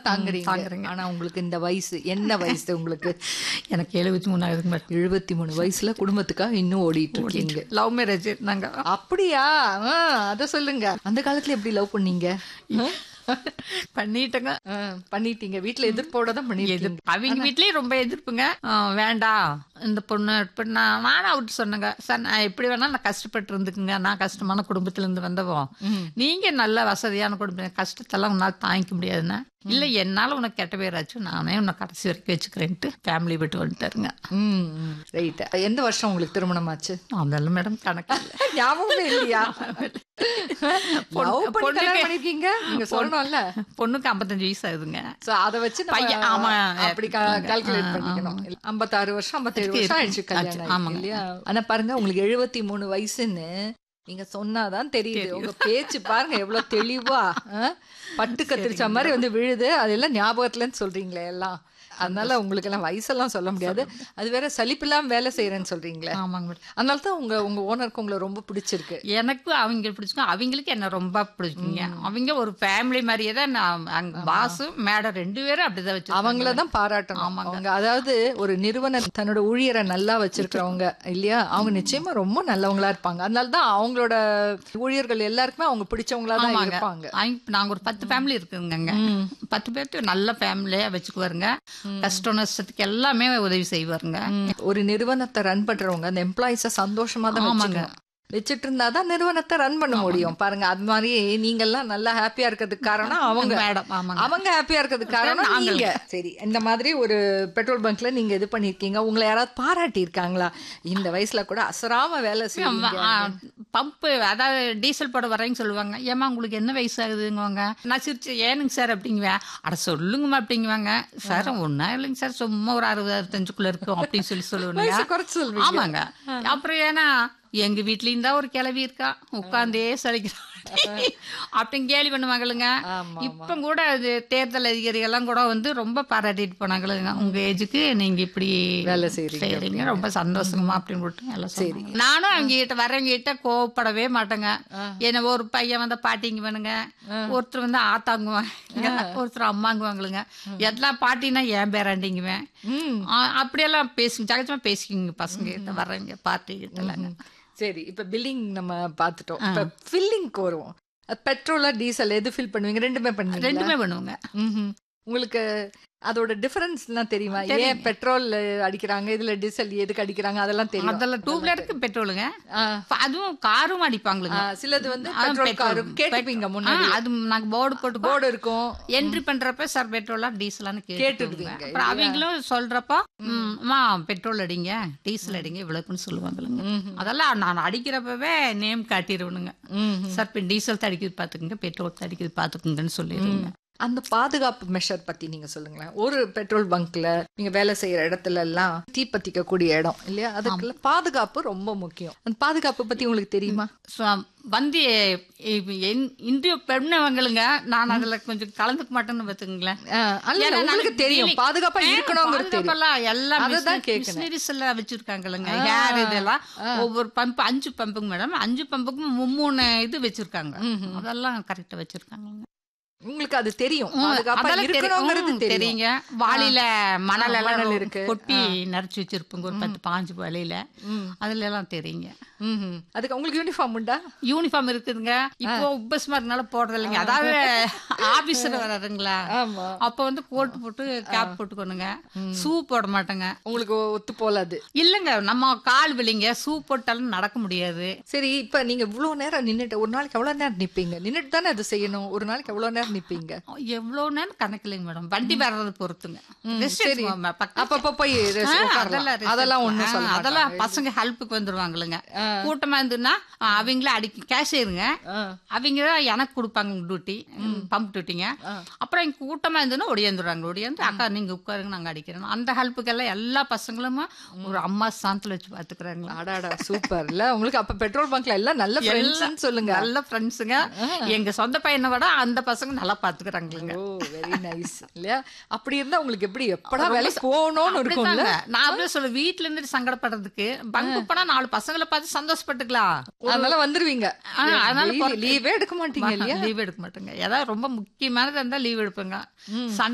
அதெல்லாம் தாங்குறீங்க தாங்குறேங்க. ஆனா உங்களுக்கு இந்த வயசு என்ன வயசு உங்களுக்கு எனக்கு எழுபத்தி மூணாயிரம் மேடம் எழுபத்தி மூணு வயசுல குடும்பத்துக்காக இன்னும் ஓடிட்டு இருக்கீங்க லவ் மேரேஜ் நாங்க அப்படியா ஆ, அத சொல்லுங்க அந்த காலத்துல எப்படி லவ் பண்ணீங்க பண்ணிட்டேங்க ஆ, பண்ணிட்டீங்க வீட்டுல எதிர்ப்போட தான் பண்ணிருக்கீங்க அவங்க வீட்லயும் ரொம்ப எதிர்ப்புங்க ஆ, வேண்டாம் இந்த பொண்ணு இப்ப நான் நானும் அவர்கிட்ட சொன்னேங்க சார் நான் எப்படி வேணா நான் கஷ்டப்பட்டு இருந்துக்குங்க நான் கஷ்டமான குடும்பத்துல இருந்து வந்தவோம் நீங்க நல்ல வசதியான குடும்பம் கஷ்டத்தெல்லாம் உன்னால தாங்கிக்க முடியாதுன்னா இல்ல என்னால உனக்கு கெட்ட பேராச்சு நானே உன்னை கடைசி வரைக்கும் வச்சுக்கிறேன்ட்டு ஃபேமிலி விட்டு வந்துட்டாருங்க ம் ரைட் எந்த வருஷம் உங்களுக்கு திருமணம் ஆச்சு அதெல்லாம் மேடம் கணக்கு இல்ல. ஞாபகமே இல்லையா லவ் பண்ணி பொண்ணுக்கு- கல்யாணம் பண்ணிருக்கீங்க நீங்க சொல்லணும்ல பொண்ணுக்கு ஐம்பத்தஞ்சு வயசு ஆகுதுங்க சோ அத வச்சு நம்ம பையன், ஆமா. அப்படி கால்குலேட் பண்ணிக்கணும் ஐம்பத்தாறு வருஷம் ஐம்பத்தேழு வருஷம் ஆயிடுச்சு கல்யாணம் ஆகி, ஆமாங்க. இல்லையா ஆனா பாருங்க உங்களுக்கு எழுபத்தி மூணு வயசுன்னு நீங்க சொன்னாதான் தெரியுது உங்க பேச்சு பாருங்க எவ்வளவு தெளிவா ஆ? பட்டு கத்திரிச்ச மாதிரி வந்து விழுது அதெல்லாம் ஞாபகத்துலன்னு சொல்றீங்களே எல்லாம் அதனால உங்களுக்கு எல்லாம் வயசெல்லாம் சொல்ல முடியாது அது வேற சலிப்பில்லாம வேலை செய்யறேன்னு சொல்றீங்களே ஆமாங்க மேடம் அதனால தான் உங்க உங்க ஓனருக்கு உங்களை ரொம்ப பிடிச்சிருக்கு எனக்கு அவங்க பிடிச்சிக்கும் அவங்களுக்கு என்ன ரொம்ப பிடிக்குங்க அவங்க ஒரு ஃபேமிலி மாதிரியே தான் நான் அங்க பாஸும் மேடம் ரெண்டு பேரும் அப்படிதான் வச்சு அவங்கள தான் பாராட்டணும் அவங்க அதாவது ஒரு நிறுவனம் தன்னோட ஊழியரை நல்லா வச்சிருக்கிறவங்க இல்லையா அவங்க நிச்சயமா ரொம்ப நல்லவங்களா இருப்பாங்க அதனால தான் அவங்களோட ஊழியர்கள் எல்லாருக்குமே அவங்க பிடிச்சவங்களா தான் ஆமாங்க. இருப்பாங்க அவங்க- நாங்க ஒரு பத்து ஃபேமிலி இருக்குங்க பத்து பேர்த்து நல்ல ஃபேமிலியா வச்சுக்குவாருங்க கஷ்டம் நஷ்டத்துக்கு எல்லாமே உதவி செய்வாருங்க ம், ஒரு நிறுவனத்தை ரன் பண்றவங்க அந்த எம்ப்ளாயிஸ சந்தோஷமா தான் வச்சுக்கணும் வச்சுட்டு இருந்தாதான் நிறுவனத்தை ரன் பண்ண முடியும் பாருங்க அது மாதிரி நீங்க எல்லாம் நல்லா ஹாப்பியா இருக்கிறதுக்கு காரணம் அவங்க மேடம் ஆமாங்க அவங்க ஹாப்பியா இருக்கிறதுக்கு காரணம் நீங்க சரி இந்த மாதிரி ஒரு பெட்ரோல் பங்க்ல நீங்க இது பண்ணிருக்கீங்க உங்களை யாராவது பாராட்டி இருக்காங்களா இந்த வயசுல கூட அசராம வேலை செய்வீங்க பம்பு அதாவது டீசல் போட வரேன்னு சொல்லுவாங்க ஏமா உங்களுக்கு என்ன வயசு ஆகுதுங்குவாங்க நான் சிரிச்சு ஏனுங்க சார் அப்படிங்குவேன் அட சொல்லுங்கம்மா அப்படிங்குவாங்க சார் ஒன்றா இல்லைங்க சார் சும்மா ஒரு அறுபது அறுபத்தஞ்சுக்குள்ள இருக்கும் அப்படின்னு சொல்லி சொல்லுவாங்க வயசு குறைச்சு சொல்வீங்க ஆமாங்க அப்புறம் ஏன்னா எங்க வீட்லயும் தான் ஒரு கிளவி இருக்கா உட்காந்தே சலிக்கிறான் அப்படின்னு கேலி பண்ணுவாங்களுங்க ஆமா, இப்ப கூட அது தேர்தல் அதிகாரிகள் எல்லாம் கூட வந்து ரொம்ப பாராட்டிட்டு போனாங்களுங்க உங்க ஏஜுக்கு நீங்க இப்படி வேலை செய்றீங்க செய்றீங்க ரொம்ப சந்தோஷமா அப்படின்னு விட்டு எல்லாம் சரி நானும் அவங்க கிட்ட வரவங்க கிட்ட கோவப்படவே மாட்டேங்க ஏன்னா ஒரு பையன் வந்து பாட்டிங்க வேணுங்க ஒருத்தர் வந்து ஆத்தாங்குவாங்க ஒருத்தர் அம்மாங்குவாங்களுங்க எல்லாம் பாட்டினா ஏன் பேராண்டிங்குவேன் ம் ஆ, அப்படியெல்லாம் பேசுங்க சகஜமா பேசிக்கிங்க பசங்க கிட்ட வர்றவங்க பார்ட்டி கிட்ட சரி இப்ப பில்லிங் நம்ம பார்த்துட்டோம் இப்ப ஃபில்லிங்க்கு வருவோம் பெட்ரோலா டீசல் எது ஃபில் பண்ணுவீங்க ரெண்டுமே பண்ணுவீங்க ரெண்டுமே பண்ணுவோங்க உங்களுக்கு அதோட டிஃபரன்ஸ்லாம் தெரியுமா ஏன் பெட்ரோல் அடிக்கிறாங்க இதுல டீசல் எதுக்கு அடிக்கிறாங்க அதெல்லாம் தெரியும் அதெல்லாம் டூ வீலருக்கு பெட்ரோலுங்க ஆ. அதுவும் காரும் அடிப்பாங்களுங்க ஆ, சிலது வந்து ஆ, பெட்ரோல் petrol. காரு கேட்டுப்பீங்க ஆ, முன்னாடி அது நாங்க போர்டு போட்டு போர்டு இருக்கும் என்ட்ரி பண்றப்ப சார் பெட்ரோலா டீசலான்னு கேட்டுடுவீங்க, கேட்டுடுவீங்க அப்புறம் அவங்களும் சொல்றப்ப ம், அம்மா பெட்ரோல் அடிங்க டீசல் அடிங்க இவ்வளவுக்குன்னு சொல்லுவாங்களுங்க அதெல்லாம் நான் அடிக்கிறப்பவே நேம் காட்டிடுவனுங்க சார் இப்போ டீசல் தடிக்கிறது பாத்துக்கோங்க பெட்ரோல் தடிக்கிறது பாத்துக்கோங்கன்னு சொல்லிடுங்க அந்த பாதுகாப்பு மெஷர் பத்தி நீங்க சொல்லுங்களேன் ஒரு பெட்ரோல் பங்க்ல நீங்க வேலை செய்யற இடத்துல எல்லாம் தீப்பத்திக்க கூடிய இடம் இல்லையா அதுக்குள்ள பாதுகாப்பு ரொம்ப முக்கியம் அந்த பாதுகாப்பு பத்தி உங்களுக்கு தெரியுமா So, வந்து இப்ப என்- இந்திய பெண்ணவங்களுங்க நான் அதுல கொஞ்சம் கலந்துக்க மாட்டேன்னு பார்த்துங்களேன் ஆ, அல்ல, ஏன்னா உங்களுக்கு நாளைக்கு தெரியும் daily- பாதுகாப்பா ஆ, இருக்கணுங்கிறது தெரியும் பாதுகாப்பெல்லாம் எல்லாம் அததான் மிஷினரி- கேட்கணும். மிஷினரிஸ் எல்லாம் வச்சிருக்காங்களுங்க ஹேர் இதெல்லாம் ஒவ்வொரு பம்ப் அஞ்சு பம்புங்க மேடம் அஞ்சு பம்புக்கும் மும்மூணு இது வச்சிருக்காங்க அதெல்லாம் கரெக்டா வச்சிருக்காங்க உங்களுக்கு அது தெரியும் பாதுகாப்பா அதெல்லாம் தெரி- இருக்கணுங்கிறது ம், தெரியும் தெரியுங்க வாளியில மணல் எல்லாம் மணல் இருக்கு. கொட்டி நரைச்சு வச்சிருப்போங்க ஒரு பத்து பாஞ்சு வழியில அதுல எல்லாம் தெரியுங்க ம்ஹும். அதுக்கு உங்களுக்கு யூனிஃபார்ம் உண்டா யூனிஃபார்ம் இருக்குதுங்க இப்போ உப்பஸ்மா இருக்கனால போடுறது இல்லைங்க அதாவது ஆபீஸ்ல வராதுங்களா ஆமா அப்ப வந்து கோட் போட்டு கேப் போட்டுக்கணுங்க ஷூ போட மாட்டேங்க உங்களுக்கு ஒத்து போல அது இல்லைங்க நம்ம கால் விழிங்க ஷூ போட்டாலும் நடக்க முடியாது சரி இப்ப நீங்க இவ்வளவு நேரம் நின்னுட்டு ஒரு நாளைக்கு எவ்வளவு நேரம் நிப்பீங்க நின்னுட்டு தானே அது செய்யணும் ஒரு நாளைக்கு எவ்வளவு நேரம் நிப்பீங்க எவ்வளவு நேரம் கணக்கு இல்லைங்க மேடம் வண்டி வர்றது பொறுத்துங்க Rest சரி. எடுத்துக்கோங்க, பக்கத்துல. அப்பப்ப போய் rest ஆ, உட்காரலாம். அதெல்லாம் rest அதெல்லாம் ஒண்ணும் எடுத்துக்கலாம். சொல்ல ஆ, அதெல்லாம் மாட்டாங்க. பசங்க ஹெல்ப்புக்கு வந்துருவாங்களுங்க கூட்டமா இருந்துன்னா ஆ, அவங்களே அடிக்க கேஷியருங்க ஆ. அவங்க தான் எனக்கு கொடுப்பாங்க டியூட்டி பம்ப் டியூட்டிங்க அப்புறம் இங்க கூட்டமா இருந்துன்னா ஒடியாந்துடுறாங்க ஒடியாந்து அக்கா நீங்க உட்காருங்க நாங்க அடிக்கிறோம் அந்த ஹெல்ப்புக்கெல்லாம் எல்லா பசங்களும் ஒரு அம்மா ஸ்தானத்துல வச்சு பாத்துக்கிறாங்களா அடாடா சூப்பர் இல்ல உங்களுக்கு அப்ப பெட்ரோல் பங்க்ல எல்லாம் நல்ல ஃப்ரெண்ட்ஸ்னு சொல்லுங்க நல்ல ஃப்ரெண்ட்ஸுங்க எங்க சொந்த பையனை விட அந்த பசங்க நல்லா பாத்துக்கிறாங்களுங்க ஓ வெரி நைஸ் இல்லையா அப்படி இருந்தா உங்களுக்கு எப்படி எப்படா வேலைக்கு போகணும்னு இருக்கும்ல அப்படிதாங்க. நான் அப்படியே சொல்ல வீட்டுல இருந்து சங்கடப்படுறதுக்கு பங்கு போனா நாலு பசங்களை பார்த்து சந்தோஷப்பட்டுக்கலாம் அதனால வந்துருவீங்க ஆ, அதனால லீவே எடுக்க மாட்டீங்க இல்லையா லீவ் எடுக்க மாட்டேங்க ஏதாவது ரொம்ப முக்கியமானது இருந்தா லீவ் எடுப்பேங்க